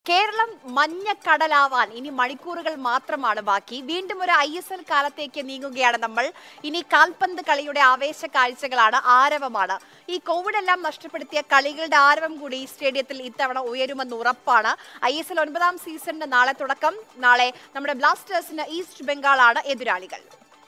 കേരളം മഞ്ഞക്കടലാവാൻ ഇനി മണിക്കൂറുകൾ മാത്രമാണ് ബാക്കി വീണ്ടും ഒരു ഐ എസ് എൽ കാലത്തേക്ക് നീങ്ങുകയാണ് നമ്മൾ ഇനി കാൽപന്ത് കളിയുടെ ആവേശ കാഴ്ചകളാണ് ആരവമാണ് ഈ കോവിഡ് എല്ലാം നഷ്ടപ്പെടുത്തിയ കളികളുടെ ആരവം കൂടി ഈ സ്റ്റേഡിയത്തിൽ ഇത്തവണ ഉയരുമെന്ന് ഉറപ്പാണ് ഐ എസ് എൽ ഒൻപതാം സീസണിന് നാളെ തുടക്കം നാളെ നമ്മുടെ ബ്ലാസ്റ്റേഴ്സിന് ഈസ്റ്റ് ബംഗാളാണ് എതിരാളികൾ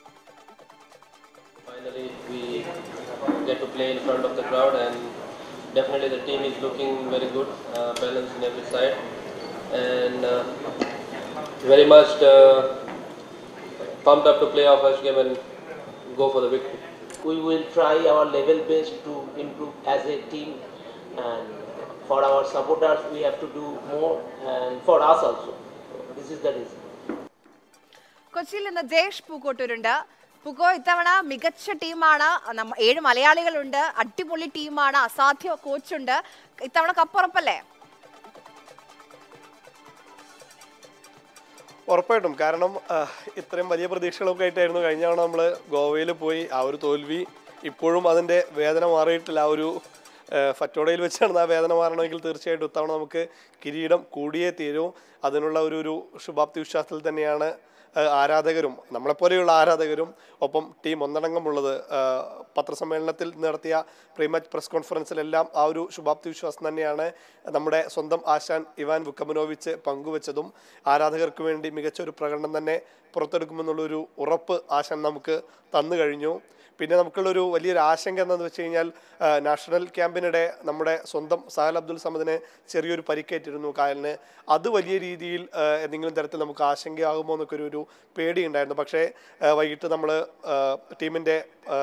Finally, we get to play in front of the crowd, and definitely the team is looking very good, uh, balanced in every side, and uh, very much uh, pumped up to play our first game and go for the victory. we will try our level best to improve as a team and for our supporters we have to do more and for us also this is the reason കൊച്ചിയിൽ നിന്ന് ജയേഷ് പൂക്കോട്ടൂരുണ്ട് പൂക്കോ ഇത്തവണ മികച്ച ടീമാണ് നമ്മ ഏഴ് മലയാളികളുണ്ട് അടിപൊളി ടീമാണ് അസാധ്യ കോച്ചുണ്ട് ഇത്തവണ കപ്പുറപ്പല്ലേ ഉറപ്പായിട്ടും കാരണം ആ, ഇത്രയും വലിയ പ്രതീക്ഷകളൊക്കെ ആയിട്ടായിരുന്നു കഴിഞ്ഞ തവണ നമ്മൾ ഗോവയിൽ പോയി ആ ഒരു തോൽവി ഇപ്പോഴും അതിൻ്റെ വേദന മാറിയിട്ടില്ല ആ ഒരു ആ, ഫറ്റോടയിൽ വെച്ചാണ് ആ വേദന മാറണമെങ്കിൽ തീർച്ചയായിട്ടും ഇത്തവണ നമുക്ക് കിരീടം കൂടിയേ തീരൂ അതിനുള്ള ഒരു ഒരു ശുഭാപ്തി വിശ്വാസത്തിൽ തന്നെയാണ് ആ, ആരാധകരും നമ്മളെപ്പോലെയുള്ള ആരാധകരും ഒപ്പം ടീം ഒന്നടങ്കമുള്ളത് ആ, പത്രസമ്മേളനത്തിൽ നടത്തിയ പ്രീമാച്ച് പ്രസ് കോൺഫറൻസിലെല്ലാം ആ ഒരു ശുഭാപ്തി വിശ്വാസം തന്നെയാണ് നമ്മുടെ സ്വന്തം ആശാൻ ഇവാൻ വുക്കമനോവിച്ച് പങ്കുവച്ചതും ആരാധകർക്ക് വേണ്ടി മികച്ച ഒരു പ്രകടനം തന്നെ പുറത്തെടുക്കുമെന്നുള്ളൊരു ഉറപ്പ് ആശാൻ നമുക്ക് തന്നു കഴിഞ്ഞു പിന്നെ നമുക്കുള്ളൊരു വലിയൊരു ആശങ്ക എന്താണെന്ന് വെച്ച് കഴിഞ്ഞാൽ ആ, നാഷണൽ ക്യാമ്പിനിടെ നമ്മുടെ സ്വന്തം സഹൽ അബ്ദുൽ സമദിന് ചെറിയൊരു പരിക്കേറ്റിരുന്നു കാലിന് അത് വലിയ രീതിയിൽ ആ, എന്തെങ്കിലും തരത്തിൽ നമുക്ക് ആശങ്കയാകുമോ എന്നൊക്കെ ഒരു ഒരു പേടിയുണ്ടായിരുന്നു പക്ഷേ ആ, വൈകിട്ട് നമ്മൾ ടീമിൻ്റെ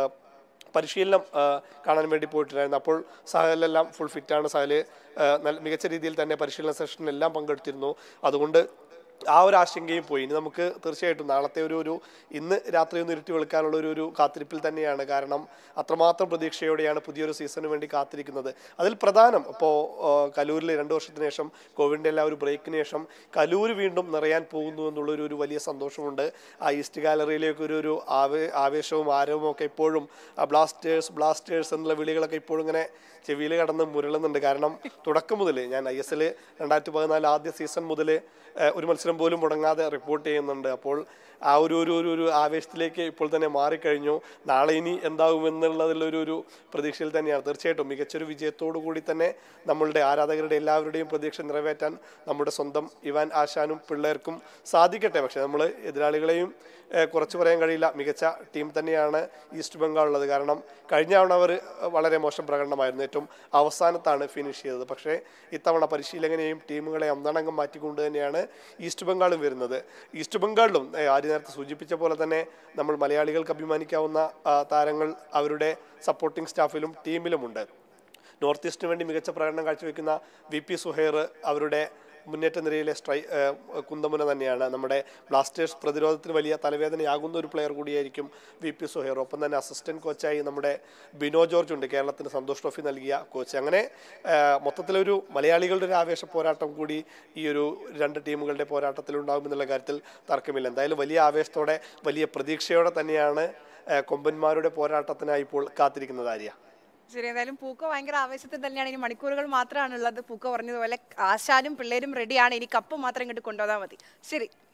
പരിശീലനം ആ, കാണാൻ വേണ്ടി പോയിട്ടുണ്ടായിരുന്നു അപ്പോൾ സഹലെല്ലാം ഫുൾ ഫിറ്റാണ് സഹല് ആ, നല്ല മികച്ച രീതിയിൽ തന്നെ പരിശീലന സെഷനിലെല്ലാം പങ്കെടുത്തിരുന്നു അതുകൊണ്ട് ആ ഒരു ആശങ്കയും പോയി ഇനി നമുക്ക് തീർച്ചയായിട്ടും നാളത്തെ ഒരു ഒരു ഇന്ന് രാത്രി ഒന്ന് ഇരുട്ടി വെളുക്കാനുള്ള ഒരു ഒരു കാത്തിരിപ്പിൽ തന്നെയാണ് കാരണം അത്രമാത്രം പ്രതീക്ഷയോടെയാണ് പുതിയൊരു സീസണിന് വേണ്ടി കാത്തിരിക്കുന്നത് അതിൽ പ്രധാനം ഇപ്പോൾ കലൂരിൽ രണ്ട് വർഷത്തിന് ശേഷം കോവിഡിൻ്റെ എല്ലാ ഒരു ബ്രേക്കിന് ശേഷം കലൂർ വീണ്ടും നിറയാൻ പോകുന്നു എന്നുള്ളൊരു ഒരു വലിയ സന്തോഷമുണ്ട് ആ ഈസ്റ്റ് ഗാലറിയിലേക്ക് ഒരു ഒരു ആവേ ആവേശവും ആരവവും ഒക്കെ ഇപ്പോഴും ആ ബ്ലാസ്റ്റേഴ്സ് ബ്ലാസ്റ്റേഴ്സ് എന്നുള്ള വിളികളൊക്കെ ഇപ്പോഴും ഇങ്ങനെ ചെവിയിൽ കടന്ന് മുരളുന്നുണ്ട് കാരണം തുടക്കം മുതൽ ഞാൻ ഐ എസ് എൽ രണ്ടായിരത്തി പതിനാല് ആദ്യ സീസൺ മുതൽ ഒരു മത്സരം പോലും മുടങ്ങാതെ റിപ്പോർട്ട് ചെയ്യുന്നുണ്ട് അപ്പോൾ ആ ഒരു ഒരു ഒരു ഒരു ആവേശത്തിലേക്ക് ഇപ്പോൾ തന്നെ മാറിക്കഴിഞ്ഞു നാളെ ഇനി എന്താകുമെന്നുള്ളതിലൊരു ഒരു പ്രതീക്ഷയിൽ തന്നെയാണ് തീർച്ചയായിട്ടും മികച്ചൊരു വിജയത്തോടു കൂടി തന്നെ നമ്മളുടെ ആരാധകരുടെ എല്ലാവരുടെയും പ്രതീക്ഷ നിറവേറ്റാൻ നമ്മുടെ സ്വന്തം ഇവാൻ ആശാനും പിള്ളേർക്കും സാധിക്കട്ടെ പക്ഷേ നമ്മൾ എതിരാളികളെയും ഏഹ്, കുറച്ച് പറയാൻ കഴിയില്ല മികച്ച ടീം തന്നെയാണ് ഈസ്റ്റ് ബംഗാൾ ഉള്ളത് കാരണം കഴിഞ്ഞ തവണ അവർ വളരെ മോശം പ്രകടനമായിരുന്നു ഏറ്റവും അവസാനത്താണ് ഫിനിഷ് ചെയ്തത് പക്ഷേ ഇത്തവണ പരിശീലകനെയും ടീമുകളെ ഒന്നടങ്കം മാറ്റിക്കൊണ്ട് തന്നെയാണ് ഈസ്റ്റ് ബംഗാളും വരുന്നത് ഈസ്റ്റ് ബംഗാളിലും ഏഹ്, ആര്യ നേരത്തെ സൂചിപ്പിച്ച പോലെ തന്നെ നമ്മൾ മലയാളികൾക്ക് അഭിമാനിക്കാവുന്ന ആ, താരങ്ങൾ അവരുടെ സപ്പോർട്ടിംഗ് സ്റ്റാഫിലും ടീമിലുമുണ്ട് നോർത്ത് ഈസ്റ്റിന് വേണ്ടി മികച്ച പ്രകടനം കാഴ്ചവെക്കുന്ന വി പി സുഹൈർ അവരുടെ മുന്നേറ്റ നിരയിലെ സ്ട്രൈ ഏഹ് കുന്തമുന തന്നെയാണ് നമ്മുടെ ബ്ലാസ്റ്റേഴ്സ് പ്രതിരോധത്തിന് വലിയ തലവേദനയാകുന്ന ഒരു പ്ലെയർ കൂടിയായിരിക്കും വി പി സുഹൈർ ഒപ്പം തന്നെ അസിസ്റ്റന്റ് കോച്ചായി നമ്മുടെ ബിനോ ജോർജ് ഉണ്ട് കേരളത്തിന് സന്തോഷ് ട്രോഫി നൽകിയ കോച്ച് അങ്ങനെ ഏഹ് മൊത്തത്തിലൊരു മലയാളികളുടെ ഒരു ആവേശ പോരാട്ടം കൂടി ഈ ഒരു രണ്ട് ടീമുകളുടെ പോരാട്ടത്തിൽ ഉണ്ടാകുമെന്നുള്ള കാര്യത്തിൽ തർക്കമില്ല എന്തായാലും വലിയ ആവേശത്തോടെ വലിയ പ്രതീക്ഷയോടെ തന്നെയാണ് ഏഹ് കൊമ്പന്മാരുടെ പോരാട്ടത്തിനായി ഇപ്പോൾ കാത്തിരിക്കുന്നത് ആര്യ ശരി എന്തായാലും പൂക്ക ഭയങ്കര ആവേശത്തിൽ തന്നെയാണ് ഇനി മണിക്കൂറുകൾ മാത്രമാണ് ഉള്ളത് പൂക്ക പറഞ്ഞതുപോലെ ആശാനും പിള്ളേരും റെഡിയാണ് ഇനി കപ്പ് മാത്രം ഇങ്ങോട്ട് കൊണ്ടുവന്നാൽ മതി ശരി